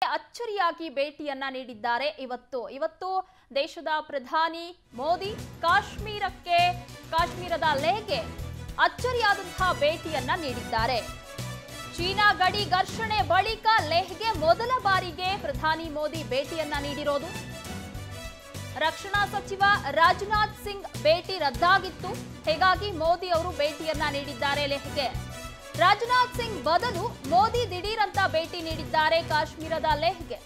ಅಚ್ಚರಿಯಾಗಿ ಭೇಟಿಯನ್ನ ನೀಡಿದ್ದಾರೆ ಇವತ್ತು ಇವತ್ತು ದೇಶದ ಪ್ರಧಾನಿ ಮೋದಿ ಕಾಶ್ಮೀರಕ್ಕೆ ಕಾಶ್ಮೀರದ ಲೇಹ್ಗೆ ಅಚ್ಚರಿಯಾದಂತಹ ಭೇಟಿಯನ್ನ ನೀಡಿದ್ದಾರೆ ಚೀನಾ ಗಡಿ ಘರ್ಷಣೆ ಬಳಿಕ ಲೇಹ್ಗೆ ಮೊದಲ ಬಾರಿಗೆ ಪ್ರಧಾನಿ ಮೋದಿ ಭೇಟಿಯನ್ನ ನೀಡಿರೋದು ರಕ್ಷಣಾ ಸಚಿವ ರಾಜನಾಥ್ ಸಿಂಗ್ ಭೇಟಿ ರದ್ದಾಗಿತ್ತು ಹೀಗಾಗಿ ಮೋದಿ ಅವರು ಭೇಟಿಯನ್ನ ನೀಡಿದ್ದಾರೆ ಲೇಹ್ಗೆ ರಾಜನಾಥ್ ಸಿಂಗ್ ಬದಲು ಮೋದಿ ದಿಢೀರಂತ ಭೇಟಿ ನೀಡಿದ್ದಾರೆ ಕಾಶ್ಮೀರದ ಲೇಹ್ಗೆ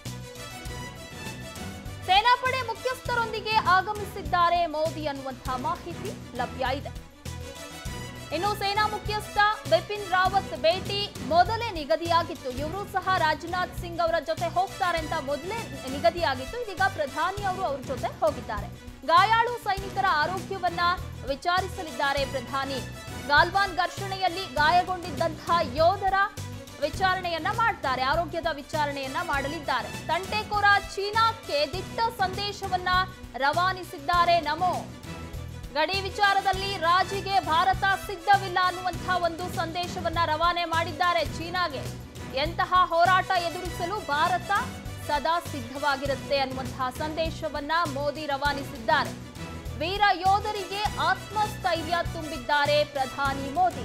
ಸೇನಾಪಡೆ ಮುಖ್ಯಸ್ಥರೊಂದಿಗೆ ಆಗಮಿಸಿದ್ದಾರೆ ಮೋದಿ ಅನ್ನುವಂತಹ ಮಾಹಿತಿ ಲಭ್ಯ ಇದೆ ಇನ್ನು ಸೇನಾ ಮುಖ್ಯಸ್ಥ ಬಿಪಿನ್ ರಾವತ್ ಭೇಟಿ ಮೊದಲೇ ನಿಗದಿಯಾಗಿತ್ತು ಇವರು ಸಹ ರಾಜನಾಥ್ ಸಿಂಗ್ ಅವರ ಜೊತೆ ಹೋಗ್ತಾರೆ ಅಂತ ಮೊದಲೇ ನಿಗದಿಯಾಗಿತ್ತು ಇದೀಗ ಪ್ರಧಾನಿ ಅವರು ಅವ್ರ ಜೊತೆ ಹೋಗಿದ್ದಾರೆ ಗಾಯಾಳು ಸೈನಿಕರ ಆರೋಗ್ಯವನ್ನ ವಿಚಾರಿಸಲಿದ್ದಾರೆ ಪ್ರಧಾನಿ ಗಾಲ್ವಾನ್ ಘರ್ಷಣೆಯಲ್ಲಿ ಗಾಯಗೊಂಡಿದ್ದಂತಹ ಯೋಧರ ವಿಚಾರಣೆಯನ್ನ ಮಾಡ್ತಾರೆ ಆರೋಗ್ಯದ ವಿಚಾರಣೆಯನ್ನ ಮಾಡಲಿದ್ದಾರೆ ತಂಟೆಕೋರ ಚೀನಾಕ್ಕೆ ದಿಟ್ಟ ಸಂದೇಶವನ್ನ ರವಾನಿಸಿದ್ದಾರೆ ನಮೋ ಗಡಿ ವಿಚಾರದಲ್ಲಿ ರಾಜಿಗೆ ಭಾರತ ಸಿದ್ಧವಿಲ್ಲ ಅನ್ನುವಂತಹ ಒಂದು ಸಂದೇಶವನ್ನ ರವಾನೆ ಮಾಡಿದ್ದಾರೆ ಚೀನಾಗೆ ಎಂತಹ ಹೋರಾಟ ಎದುರಿಸಲು ಭಾರತ ಸದಾ ಸಿದ್ಧವಾಗಿರುತ್ತೆ ಅನ್ನುವಂತಹ ಸಂದೇಶವನ್ನ ಮೋದಿ ರವಾನಿಸಿದ್ದಾರೆ ವೀರ ಯೋಧರಿಗೆ ಆತ್ಮಸ್ಥೈರ್ಯ ತುಂಬಿದ್ದಾರೆ ಪ್ರಧಾನಿ ಮೋದಿ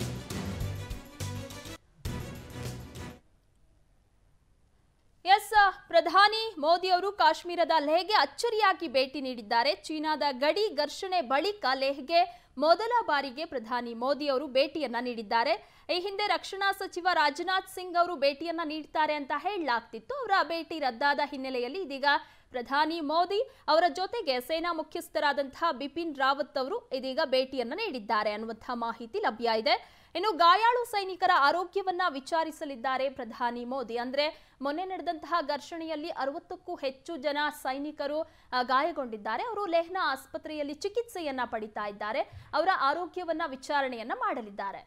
ಎಸ್ ಪ್ರಧಾನಿ ಮೋದಿ ಅವರು ಕಾಶ್ಮೀರದ ಲೇಹ್ಗೆ ಅಚ್ಚರಿಯಾಗಿ ಭೇಟಿ ನೀಡಿದ್ದಾರೆ ಚೀನಾದ ಗಡಿ ಘರ್ಷಣೆ ಬಳಿಕ ಲೇಹ್ಗೆ ಮೊದಲ ಬಾರಿಗೆ ಪ್ರಧಾನಿ ಮೋದಿ ಅವರು ಭೇಟಿಯನ್ನ ನೀಡಿದ್ದಾರೆ ಈ ಹಿಂದೆ ರಕ್ಷಣಾ ಸಚಿವ ರಾಜನಾಥ್ ಸಿಂಗ್ ಅವರು ಭೇಟಿಯನ್ನ ನೀಡ್ತಾರೆ ಅಂತ ಹೇಳಲಾಗ್ತಿತ್ತು ಅವರ ಭೇಟಿ ರದ್ದಾದ ಹಿನ್ನೆಲೆಯಲ್ಲಿ ಇದೀಗ ಪ್ರಧಾನಿ ಮೋದಿ ಅವರ ಜೊತೆಗೆ ಸೇನಾ ಮುಖ್ಯಸ್ಥರಾದಂತಹ ಬಿಪಿನ್ ರಾವತ್ ಅವರು ಇದೀಗ ಭೇಟಿಯನ್ನ ನೀಡಿದ್ದಾರೆ ಅನ್ನುವಂತಹ ಮಾಹಿತಿ ಲಭ್ಯ ಇದೆ ಇನ್ನು ಗಾಯಾಳು ಸೈನಿಕರ ಆರೋಗ್ಯವನ್ನ ವಿಚಾರಿಸಲಿದ್ದಾರೆ ಪ್ರಧಾನಿ ಮೋದಿ ಅಂದ್ರೆ ಮೊನ್ನೆ ನಡೆದಂತಹ ಘರ್ಷಣೆಯಲ್ಲಿ ಅರವತ್ತಕ್ಕೂ ಹೆಚ್ಚು ಜನ ಸೈನಿಕರು ಆ, ಗಾಯಗೊಂಡಿದ್ದಾರೆ ಅವರು ಲೆಹ್ನಾ ಆಸ್ಪತ್ರೆಯಲ್ಲಿ ಚಿಕಿತ್ಸೆಯನ್ನ ಪಡಿತಾ ಇದ್ದಾರೆ ಅವರ ಆರೋಗ್ಯವನ್ನ ವಿಚಾರಣೆಯನ್ನ ಮಾಡಲಿದ್ದಾರೆ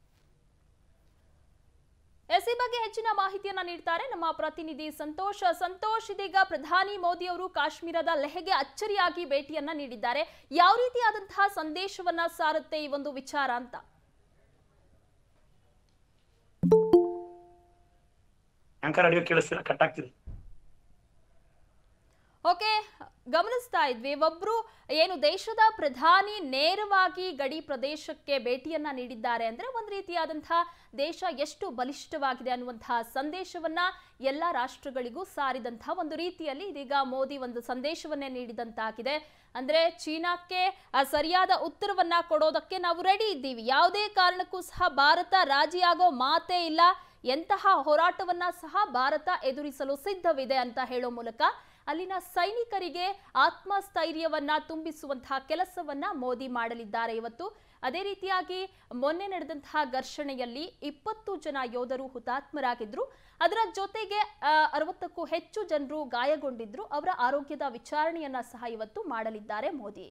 ಎಸ್ ಈ ಬಗ್ಗೆ ಹೆಚ್ಚಿನ ಮಾಹಿತಿಯನ್ನ ನೀಡ್ತಾರೆ ನಮ್ಮ ಪ್ರತಿನಿಧಿ ಸಂತೋಷ್ ಸಂತೋಷ್ ಇದೀಗ ಪ್ರಧಾನಿ ಮೋದಿ ಅವರು ಕಾಶ್ಮೀರದ ಲೆಹ್ಗೆ ಅಚ್ಚರಿಯಾಗಿ ಭೇಟಿಯನ್ನ ನೀಡಿದ್ದಾರೆ ಯಾವ ರೀತಿಯಾದಂತಹ ಸಂದೇಶವನ್ನ ಸಾರುತ್ತೆ ಈ ಒಂದು ವಿಚಾರ ಅಂತ ಆಂಕರ್ ಆಡಿಯೋ ಕೇಳಿಸ್ತಿಲ್ಲ ಕಟ್ ಆಗ್ತಿದೆ ಓಕೆ ಗಮನಿಸ್ತಾ ಇದ್ವಿ ಒಬ್ರು ಏನು ದೇಶದ ಪ್ರಧಾನಿ ನೇರವಾಗಿ ಗಡಿ ಪ್ರದೇಶಕ್ಕೆ ಭೇಟಿಯನ್ನ ನೀಡಿದ್ದಾರೆ ಅಂದ್ರೆ ಒಂದ್ ರೀತಿಯಾದಂತಹ ದೇಶ ಎಷ್ಟು ಬಲಿಷ್ಠವಾಗಿದೆ ಅನ್ನುವಂತಹ ಸಂದೇಶವನ್ನ ಎಲ್ಲ ರಾಷ್ಟ್ರಗಳಿಗೂ ಸಾರಿದಂತಹ ಒಂದು ರೀತಿಯಲ್ಲಿ ಇದೀಗ ಮೋದಿ ಒಂದು ಸಂದೇಶವನ್ನೇ ನೀಡಿದಂತಾಗಿದೆ ಅಂದ್ರೆ ಚೀನಾಕ್ಕೆ ಆ ಸರಿಯಾದ ಉತ್ತರವನ್ನ ಕೊಡೋದಕ್ಕೆ ನಾವು ರೆಡಿ ಇದ್ದೀವಿ ಯಾವುದೇ ಕಾರಣಕ್ಕೂ ಸಹ ಭಾರತ ರಾಜಿಯಾಗೋ ಮಾತೇ ಇಲ್ಲ ಎಂತಹ ಹೋರಾಟವನ್ನ ಸಹ ಭಾರತ ಎದುರಿಸಲು ಸಿದ್ಧವಿದೆ ಅಂತ ಹೇಳೋ ಮೂಲಕ ಅಲ್ಲಿನ ಸೈನಿಕರಿಗೆ ಆತ್ಮಸ್ಥೈರ್ಯವನ್ನ ತುಂಬಿಸುವಂತಹ ಕೆಲಸವನ್ನ ಮೋದಿ ಮಾಡಲಿದ್ದಾರೆ ಇವತ್ತು ಅದೇ ರೀತಿಯಾಗಿ ಮೊನ್ನೆ ನಡೆದಂತಹ ಘರ್ಷಣೆಯಲ್ಲಿ ಇಪ್ಪತ್ತು ಜನ ಯೋಧರು ಹುತಾತ್ಮರಾಗಿದ್ರು ಅದರ ಜೊತೆಗೆ ಆ, ಅರವತ್ತಕ್ಕೂ ಹೆಚ್ಚು ಜನರು ಗಾಯಗೊಂಡಿದ್ರು ಅವರ ಆರೋಗ್ಯದ ವಿಚಾರಣೆಯನ್ನ ಸಹ ಇವತ್ತು ಮಾಡಲಿದ್ದಾರೆ ಮೋದಿ